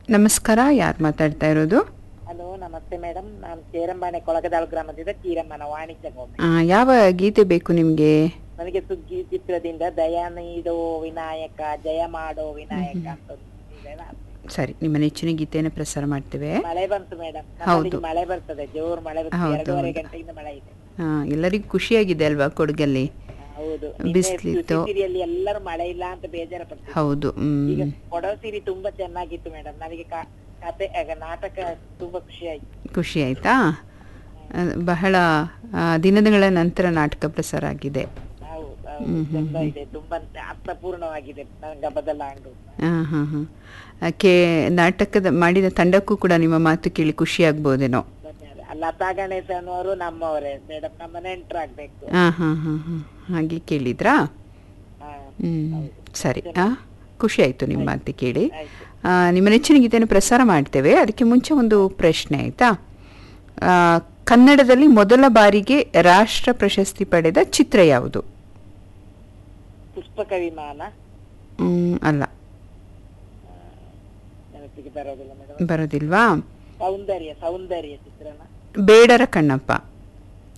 ನಮಸ್ಕಾರ ಯಾರು ಮಾತಾಡ್ತಾ ಇರೋದು ಹಲೋ ನಮಸ್ತೆ ಮೇಡಮ್ ನಾನು ಚೇರಂಬಾಣೆ ಕೊಳಗದಾಳು ಗ್ರಾಮದಿಂದ ಚೀರಮ್ಮನ ವಾಣಿಜ್ಯ ಗೋಮೆ ಆ, ಯಾವ ಗೀತೆ ಬೇಕು ನಿಮಗೆ ನನಗೆ ಸುಗ್ಗಿ ಚಿತ್ರದಿಂದ ದಯ ನೀಡೋ ವಿನಾಯಕ ಜಯ ಮಾಡೋ ವಿನಾಯಕ ಅಂತ ಒಂದು ಇದೆ. ಸರಿ ನಿಮ್ಮ ನೆಚ್ಚಿನ ಗೀತೆಯನ್ನು ಪ್ರಸಾರ ಮಾಡ್ತೇವೆ ಮಳೆ ಬಂತು ಮೇಡಮ್ ಹೌದು. ಮಳೆ ಬರ್ತದೆ ಜೋರು ಮಳೆ ಬರ್ತದೆ ಹೌದು, ಎರಡೂವರೆ ಹೌದು. ಗಂಟೆಯಿಂದ ಮಳೆ ಇದೆ ಆ, ಎಲ್ಲರಿಗೂ ಖುಷಿಯಾಗಿದೆ ಅಲ್ವಾ ಕೊಡಗಲ್ಲಿ ಹೌದು ಬಿಸ್ಲಿತ್ತು. ಸಿರಿಯಲ್ಲಿ ಎಲ್ಲರೂ ಮಳೆ ಇಲ್ಲ ಅಂತ ಬೇಜಾರ ಪಡ್ತಾರೆ ಹೌದು ಈಗ ಹ್ಮ್ ಕೊಡವ ಸಿರಿ ತುಂಬಾ ಚೆನ್ನಾಗಿತ್ತು ಮೇಡಮ್ ನನಗೆ ಕಾ- ಕತೆ ಆಗ ನಾಟಕ ತುಂಬಾ ಖುಷಿ ಆಯ್ತು ಖುಷಿ ಆಯ್ತಾ ಆ, ಬಹಳ ಆ, ದಿನಗಳ ನಂತರ ನಾಟಕ ಪ್ರಸಾರ ಆಗಿದೆ ಹೌದು ಹೌದು ಚಂದ ಇದೆ ತುಂಬಾ ಅರ್ಥಪೂರ್ಣವಾಗಿದೆ ನಂಗೆ ಬದಲಾಂಡು ಹಾಂ ಹಾಂ ಹಾಂ ಕೇ ನಾಟಕದ ಮಾಡಿದ ತಂಡಕ್ಕೂ ಕೂಡ ನಿಮ್ಮ ಮಾತು ಕೇಳಿ ಖುಷಿ ಆಗ್ಬೋದೇನೋ ಧನ್ಯವಾದ ಲತಾ ಗಣೇಶನ್ ಅವರು ನಮ್ಮವರೇ ಮೇಡಮ್ ನಮ್ಮ ನೆಂಟರಾಗ್ಬೇಕು ಹಾಂ ಹಾಂ ಹಾಂ ಹಾಂ ಹಾಗೆ ಕೇಳಿದ್ರಾ ಹ್ಞೂ ಸರಿ ಹಾಂ ಖುಷಿ ಆಯಿತು ನಿಮ್ಮ ಮಾತು ಕೇಳಿ ಆಯ್ತು ಆ, ನಿಮ್ಮ ನೆಚ್ಚಿನ ಗೀತೆಯನ್ನು ಪ್ರಸಾರ ಮಾಡ್ತೇವೆ ಅದಕ್ಕೆ ಮುಂಚೆ ಒಂದು ಪ್ರಶ್ನೆ ಆಯಿತಾ ಕನ್ನಡದಲ್ಲಿ ಮೊದಲ ಬಾರಿಗೆ ರಾಷ್ಟ್ರ ಪ್ರಶಸ್ತಿ ಪಡೆದ ಚಿತ್ರ ಯಾವುದು ಪುಷ್ಪಕ ವಿಮಾನ ಮ್, ಅಲ್ಲ ನೆನಪಿಗೆ ಬರೋದಿಲ್ಲ ಮೇಡಮ್ ಬರೋದಿಲ್ವಾ ಸೌಂದರ್ಯ ಸೌಂದರ್ಯ ಚಿತ್ರನ ಬೇಡರ ಕಣ್ಣಪ್ಪ